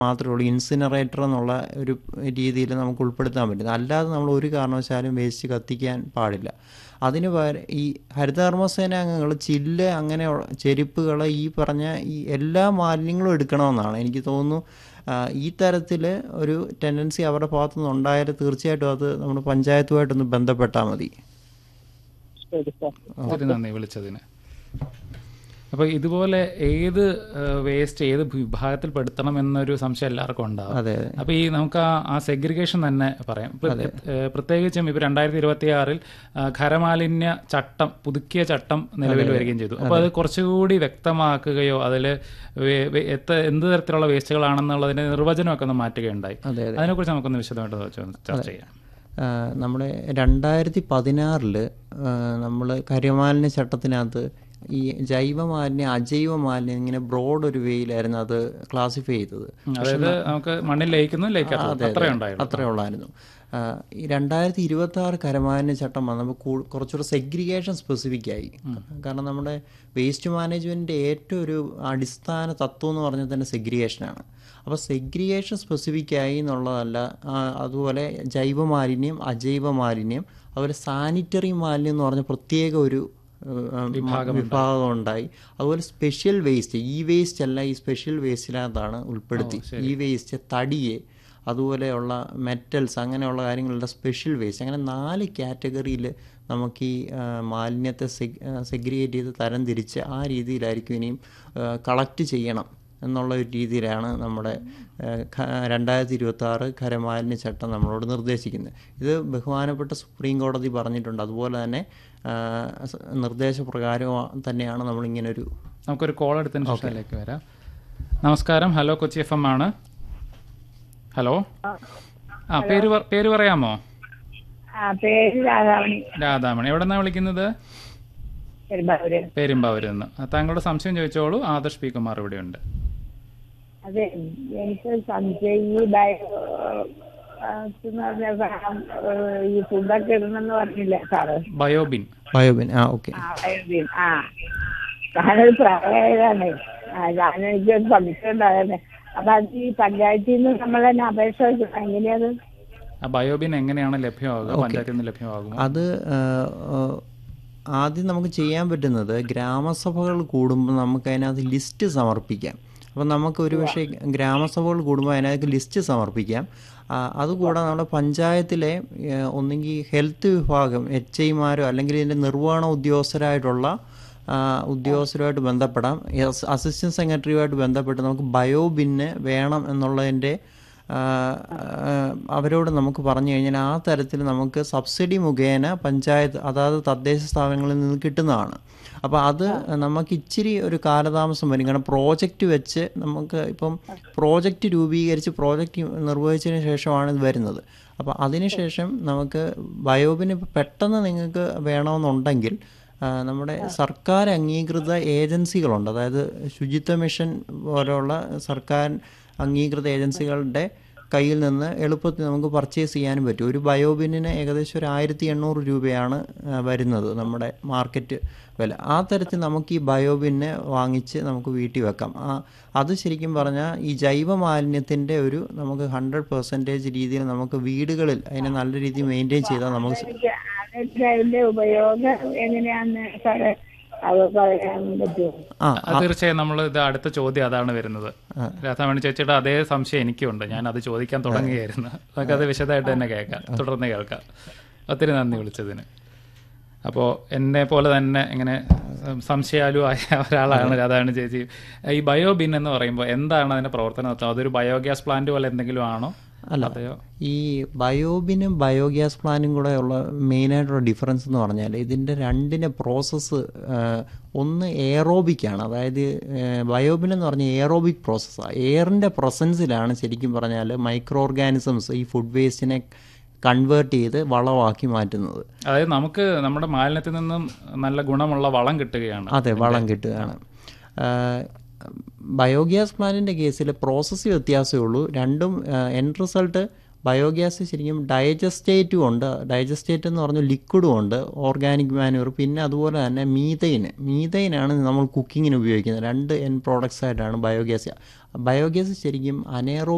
മാത്രമേ ഉള്ളൂ ഇൻസിനറേറ്റർ എന്നുള്ള ഒരു രീതിയിൽ നമുക്ക് ഉൾപ്പെടുത്താൻ പറ്റും അല്ലാതെ നമ്മൾ ഒരു കാരണവശാലും വേസ്റ്റ് കത്തിക്കാൻ പാടില്ല അതിന് പകരം ഈ ഹരിതകർമ്മസേന അംഗങ്ങൾ ചില്ല് അങ്ങനെ ചെരുപ്പുകൾ ഈ പറഞ്ഞ ഈ എല്ലാ മാലിന്യങ്ങളും എടുക്കണമെന്നാണ് എനിക്ക് തോന്നുന്നു ആ, ഈ തരത്തിൽ ഒരു ടെൻഡൻസി അവരുടെ ഭാഗത്തു നിന്ന് ഉണ്ടായാൽ തീർച്ചയായിട്ടും അത് നമ്മുടെ പഞ്ചായത്തുമായിട്ടൊന്ന് ബന്ധപ്പെട്ടാൽ മതി ശരി സാർ ഒത്തിരി നന്ദി വിളിച്ചതിന് അപ്പോൾ ഇതുപോലെ ഏത് വേസ്റ്റ് ഏത് വിഭാഗത്തിൽ പെടുത്തണം എന്നൊരു സംശയം എല്ലാവർക്കും ഉണ്ടാവും അതെ അപ്പോൾ ഈ നമുക്ക് ആ ആ സെഗ്രിഗേഷൻ തന്നെ പറയാം പ്ര- ഏഹ് പ്രത്യേകിച്ചും ഇപ്പോൾ രണ്ടായിരത്തി ഇരുപത്തി ആറിൽ ഖരമാലിന്യ ചട്ടം പുതുക്കിയ ചട്ടം നിലവിൽ വരികയും ചെയ്തു അപ്പോൾ അത് കുറച്ചുകൂടി വ്യക്തമാക്കുകയോ അതിൽ എത്ര എന്ത് തരത്തിലുള്ള വേസ്റ്റുകളാണെന്നുള്ളതിന്റെ നിർവചനമൊക്കെ ഒന്ന് മാറ്റുകയുണ്ടായി അതെ അതെ അതിനെക്കുറിച്ച് നമുക്കൊന്ന് വിശദമായിട്ട് ചോ- ചർച്ച ചെയ്യാം ആ, നമ്മുടെ രണ്ടായിരത്തി പതിനാറിൽ നമ്മൾ കരിമാലിന്യ ചട്ടത്തിനകത്ത് ഈ ജൈവ മാലിന്യം അജൈവ മാലിന്യം ഇങ്ങനെ ബ്രോഡ് ഒരു വേയിലായിരുന്നു അത് ക്ലാസിഫൈ ചെയ്തത് ഉം, അതായത് നമുക്ക് മണ്ണിൽ ലയിക്കുന്നു ലയിക്കാത്ത അത്രേ ഉണ്ടായിരുന്നു അത്രേ ഉള്ളായിരുന്നു ആ, ഈ രണ്ടായിരത്തി ഇരുപത്തി ആറ് കരമാലിന്യ ചട്ടം വന്നപ്പോൾ കൂ- കുറച്ചുകൂടെ സെഗ്രിഗേഷൻ സ്പെസിഫിക് ആയി കാരണം നമ്മുടെ വേസ്റ്റ് മാനേജ്മെൻറ്റിൻ്റെ ഏറ്റവും ഒരു അടിസ്ഥാന തത്വം എന്ന് പറഞ്ഞാൽ തന്നെ സെഗ്രിഗേഷനാണ് അപ്പോൾ സെഗ്രിഗേഷൻ സ്പെസിഫിക് ആയി എന്നുള്ളതല്ല ആ, അതുപോലെ ജൈവ മാലിന്യം അജൈവ മാലിന്യം അതുപോലെ സാനിറ്ററി മാലിന്യം എന്ന് പറഞ്ഞ പ്രത്യേക ഒരു ഏഹ്, വിഭാഗം ഉണ്ടായി അതുപോലെ സ്പെഷ്യൽ വേസ്റ്റ് ഈ വേസ്റ്റ് അല്ല ഈ സ്പെഷ്യൽ വേസ്റ്റിനകത്താണ് ഉൾപ്പെടുത്തി ഈ വേസ്റ്റ് തടിയെ അതുപോലെയുള്ള മെറ്റൽസ് അങ്ങനെയുള്ള കാര്യങ്ങളുടെ സ്പെഷ്യൽ വേസ്റ്റ് അങ്ങനെ നാല് കാറ്റഗറിയിൽ നമുക്ക് ഈ ആ, മാലിന്യത്തെ സെഗ്രിഗേറ്റ് ചെയ്ത് തരം തിരിച്ച് ആ രീതിയിലായിരിക്കും ഇനിയും കളക്ട് ചെയ്യണം എന്നുള്ള ഒരു രീതിയിലാണ് നമ്മുടെ രണ്ടായിരത്തി ഇരുപത്തി ആറ് ഖരമാലിന്യ ചട്ടം നമ്മളോട് നിർദ്ദേശിക്കുന്നത് ഇത് ബഹുമാനപ്പെട്ട സുപ്രീം കോടതി പറഞ്ഞിട്ടുണ്ട് അതുപോലെ തന്നെ ആ, സ- നിർദ്ദേശപ്രകാരം തന്നെയാണ് നമ്മളിങ്ങനൊരു നമുക്കൊരു കോൾ എടുത്തതിന് ശേഷം അതിലേക്ക് വരാം നമസ്കാരം ഹലോ കൊച്ചി എഫ് എം ആണ് ഹലോ ആ പേര് പ- പേര് പറയാമോ ആ പേര് രാധാമണി രാധാമണി എവിടെ നിന്നാണ് വിളിക്കുന്നത് പെരുമ്പാവൂര് പേരുമ്പാവൂരിൽ നിന്ന് ആ, താങ്കളുടെ സംശയം ചോദിച്ചോളൂ ആദർശ് പി കുമാർ ഇവിടെയുണ്ട് അതെ എനിക്ക് സംശയം ഈ ബയോ ആ, എന്ന് പറഞ്ഞ സാധനം, ഏ, ഈ ഫുഡൊക്കെ ഇടണമെന്ന് പറഞ്ഞില്ല സാറ് ബയോബിൻ ബയോബിൻ ആ ഓക്കെ ആ ബയോബിൻ ആ ഞാനൊരു പ്രായമായതാണ് ആ ഞാനെനിക്കൊരു സംശയം ഉണ്ടായിരുന്നെ അപ്പൊ അത് ഈ പഞ്ചായത്തിൽ നിന്ന് നമ്മൾ തന്നെ അപേക്ഷ വെക്കണം എങ്ങനെയത് ആ ബയോബിൻ എങ്ങനെയാണ് ലഭ്യമാകുക പഞ്ചായത്തിൽ നിന്ന് ലഭ്യമാകുമോ അത് ആ, ആ, ആദ്യം നമുക്ക് ചെയ്യാൻ പറ്റുന്നത് ഗ്രാമസഭകൾ കൂടുമ്പോൾ നമുക്ക് അതിനകത്ത് ലിസ്റ്റ് സമർപ്പിക്കാം അപ്പോൾ നമുക്ക് ഒരു പക്ഷേ ഗ്രാമസഭകൾ കൂടുമ്പോൾ അതിനകത്ത് ലിസ്റ്റ് സമർപ്പിക്കാം ആ, അതുകൂടാതെ നമ്മുടെ പഞ്ചായത്തിലെ ഏ, ഒന്നെങ്കിൽ ഹെൽത്ത് വിഭാഗം എച്ച് ഐമാരോ അല്ലെങ്കിൽ ഇതിൻ്റെ നിർവഹണ ഉദ്യോഗസ്ഥരായിട്ടുള്ള ആ, ഉദ്യോഗസ്ഥരുമായിട്ട് ബന്ധപ്പെടാം എസ്- അസിസ്റ്റന്റ് സെക്രട്ടറിയുമായിട്ട് ബന്ധപ്പെട്ട് നമുക്ക് ബയോ ബിന്ന് വേണം എന്നുള്ളതിൻ്റെ ആ, ആ, അവരോട് നമുക്ക് പറഞ്ഞു കഴിഞ്ഞാൽ ആ തരത്തിൽ നമുക്ക് സബ്സിഡി മുഖേന പഞ്ചായത്ത് അതായത് തദ്ദേശ സ്ഥാപനങ്ങളിൽ നിന്ന് കിട്ടുന്നതാണ് അപ്പോൾ അത് നമുക്ക് ഇച്ചിരി ഒരു കാലതാമസം വരും കാരണം പ്രോജക്റ്റ് വെച്ച് നമുക്ക് ഇപ്പം പ്രോജക്റ്റ് രൂപീകരിച്ച് പ്രോജക്റ്റ് നിർവഹിച്ചതിന് ശേഷമാണ് ഇത് വരുന്നത് അപ്പോൾ അതിനുശേഷം നമുക്ക് ബയോബിന് ഇപ്പം പെട്ടെന്ന് നിങ്ങൾക്ക് വേണമെന്നുണ്ടെങ്കിൽ ആ, നമ്മുടെ സർക്കാർ അംഗീകൃത ഏജൻസികളുണ്ട് അതായത് ശുചിത്വ മിഷൻ പോലെയുള്ള സർക്കാർ അംഗീകൃത ഏജൻസികളുടെ കയ്യിൽ നിന്ന് എളുപ്പത്തിൽ നമുക്ക് പർച്ചേസ് ചെയ്യാനും പറ്റും ഒരു ബയോബിന്നിന് ഏകദേശം ഒരു ആയിരത്തി എണ്ണൂറ് രൂപയാണ് ആ, വരുന്നത് നമ്മുടെ മാർക്കറ്റ് വില ആ തരത്തിൽ നമുക്ക് ഈ ബയോബിന്നെ വാങ്ങിച്ച് നമുക്ക് വീട്ടിൽ വെക്കാം ആ അത് ശരിക്കും പറഞ്ഞാൽ ഈ ജൈവ മാലിന്യത്തിൻ്റെ ഒരു നമുക്ക് ഹൺഡ്രഡ് പെർസെൻറ്റേജ് രീതിയിൽ നമുക്ക് വീടുകളിൽ അതിനെ നല്ല രീതിയിൽ മെയിൻറ്റെയിൻ ചെയ്താൽ നമുക്ക് സ- എനിക്ക് അതിന്റെ അതിന്റെ ഉപയോഗം എങ്ങനെയാന്ന് സാറ് അത് പറയാൻ പറ്റുമോ ആ അത് തീർച്ചയായും നമ്മൾ ഇത് അടുത്ത ചോദ്യം അതാണ് വരുന്നത് രാധാമണി ചേച്ചിയുടെ അതേ സംശയം എനിക്കുണ്ട് ഞാൻ അത് ചോദിക്കാൻ തുടങ്ങുകയായിരുന്നു നമുക്ക് അത് വിശദമായിട്ട് തന്നെ കേൾക്കാം തുടർന്ന് കേൾക്കാം ഒത്തിരി നന്ദി വിളിച്ചതിന് അപ്പോൾ എന്നെ പോലെ തന്നെ ഇങ്ങനെ സംശയാലുവായ ഒരാളാണ് രാധാമണി ചേച്ചി ഈ ബയോബിൻ എന്ന് പറയുമ്പോൾ എന്താണ് അതിന്റെ പ്രവർത്തനം അതൊരു ബയോഗ്യാസ് പ്ലാന്റ് പോലെ എന്തെങ്കിലും ആണോ അല്ല അതെയോ ഈ ബയോബിനും ബയോഗ്യാസ് പ്ലാനും കൂടെ ഉള്ള മെയിനായിട്ടുള്ള ഡിഫറൻസ് എന്ന് പറഞ്ഞാൽ ഇതിൻ്റെ രണ്ടിൻ്റെ പ്രോസസ്സ് ഒന്ന് എയറോബിക്കാണ് അതായത് ബയോബിൻ എന്ന് പറഞ്ഞാൽ എയറോബിക് പ്രോസസ്സാണ് എയറിൻ്റെ പ്രസൻസിലാണ് ശരിക്കും പറഞ്ഞാൽ മൈക്രോ ഓർഗാനിസംസ് ഈ ഫുഡ് വേസ്റ്റിനെ കൺവേർട്ട് ചെയ്ത് വളമാക്കി മാറ്റുന്നത് അതായത് നമുക്ക് നമ്മുടെ മാലിന്യത്തിൽ നിന്നും നല്ല ഗുണമുള്ള വളം കിട്ടുകയാണ് അതെ വളം കിട്ടുകയാണ് ബയോഗ്യാസ് പ്ലാന്റിൻ്റെ കേസിൽ പ്രോസസ്സ് വ്യത്യാസമേ ഉള്ളൂ രണ്ടും എൻഡ് റിസൾട്ട് ബയോഗ്യാസ് ശരിക്കും ഡൈജസ്റ്റേറ്റും ഉണ്ട് ഡൈജസ്റ്റേറ്റ് എന്ന് പറഞ്ഞ ലിക്വിഡും ഉണ്ട് ഓർഗാനിക് മാനുവർ പിന്നെ അതുപോലെ തന്നെ മീതൈന് മീതൈനാണ് നമ്മൾ കുക്കിങ്ങിന് ഉപയോഗിക്കുന്നത് രണ്ട് എൻ പ്രോഡക്ട്സ് ആയിട്ടാണ് ബയോഗ്യാസ് ബയോഗ്യാസ് ശരിക്കും അനേറോ